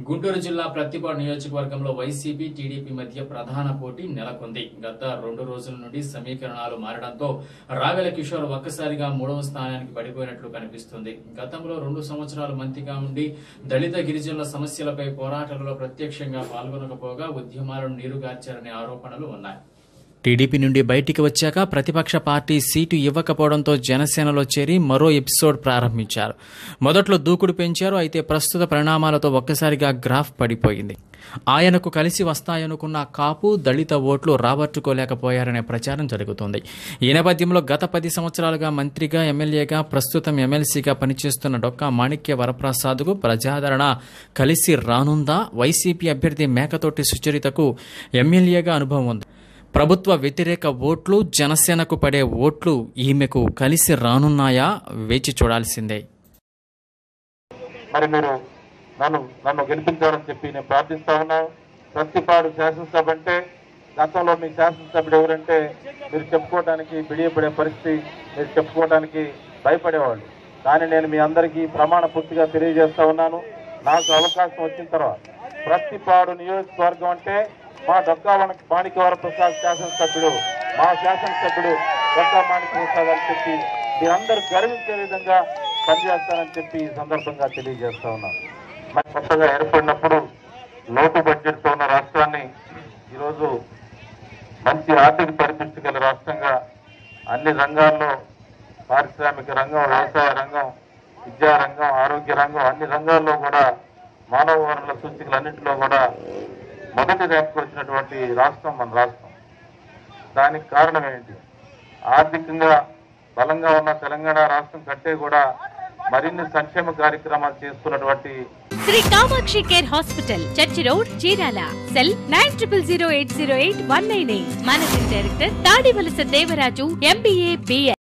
గుంటూరు జిల్లా ప్రత్తిపాడు నియోజకవర్గంలో YCP TDP మధ్య ప్రధాన పోటీ నెలకొంది గత రెండు రోజుల నుండి సమీకరణాలు మారడంతో రావెల కిషోర్ ఒక్కసారిగా మూడవ స్థానానికి పడిపోయినట్లు కనిపిస్తుంది గతంలో రెండు సంవత్సరాలు మంత్రిగా ఉండి దళిత గిరిజనుల సమస్యలపై పోరాటాలలో ప్రత్యక్షంగా పాల్గొనకపోగా ఉద్యమాలను నీరుగార్చారనే ఆరోపణలు ఉన్నాయి టీడీపీ నుండి బయటికి వచ్చాక ప్రతిపక్ష పార్టీ సీటు ఇవ్వకపోవడంతో జనసేనలో చేరి మరో ఎపిసోడ్ ప్రారంభించారు మొదట్లో దూకుడు పెంచారు అయితే ప్రస్తుత పరిణామాలతో ఒక్కసారిగా గ్రాఫ్ పడిపోయింది ఆయనకు కలిసి వస్తాయనుకున్న కాపు దళిత ఓట్లు రాబట్టుకోలేకపోయారనే ప్రచారం జరుగుతోంది ఈ నేపథ్యంలో గత పది సంవత్సరాలుగా మంత్రిగా ఎమ్మెల్యేగా ప్రస్తుతం ఎమ్మెల్సీగా పనిచేస్తున్న డొక్కా మాణిక్య వరప్రసాద్కు ప్రజాదరణ కలిసి రానుందా వైసీపీ అభ్యర్థి మేకతోటి సుచరితకు ఎమ్మెల్యేగా అనుభవం ఉంది ప్రభుత్వ వ్యతిరేక ఓట్లు జనసేనకు పడే ఓట్లు ఈమెకు కలిసి రానున్నాయా వేచి చూడాల్సిందే మరి మీరు నన్ను నన్ను గెలిపించాలని చెప్పి నేను ప్రార్థిస్తా ఉన్నాను ప్రతిపాడు శాసనసభ అంటే గతంలో మీ శాసనసభ్యుడు ఎవరంటే మీరు చెప్పుకోవడానికి బిడియపడే పరిస్థితి మీరు చెప్పుకోవడానికి భయపడేవాళ్ళు కానీ నేను మీ అందరికీ ప్రమాణ పూర్తిగా తెలియజేస్తా ఉన్నాను నాకు అవకాశం వచ్చిన తర్వాత ప్రతిపాడు నియోజకవర్గం అంటే మా డొక్కా మాణిక్యవర ప్రసాద్ శాసనసభ్యుడు మా శాసనసభ్యుడు డొక్కా మాణిక్య ప్రసాద్ అని చెప్పి మీరందరూ గర్వించే విధంగా పనిచేస్తానని చెప్పి ఈ సందర్భంగా తెలియజేస్తా ఉన్నాను మరి కొత్తగా ఏర్పడినప్పుడు లోటు బడ్జెట్తో ఉన్న రాష్ట్రాన్ని ఈరోజు మంచి ఆర్థిక పరిపుష్టి గల రాష్ట్రంగా అన్ని రంగాల్లో పారిశ్రామిక రంగం వ్యవసాయ రంగం విద్యా రంగం ఆరోగ్య రంగం అన్ని రంగాల్లో కూడా మానవ వనరుల సూచికలన్నింటిలో కూడా మొదటి ర్యాంకు వచ్చినటువంటి రాష్ట్రం మన రాష్ట్రం దానికి కారణం ఏంటి ఆర్థికంగా బలంగా ఉన్న తెలంగాణ రాష్ట్రం కంటే కూడా మరిన్ని సంక్షేమ కార్యక్రమాలు చేస్తున్నటువంటి Shri Kamakshi care hospital church road Chirala cell nine triple zero eight zero eight one nine eight managing director Tadivalasa Devaraju MBA BL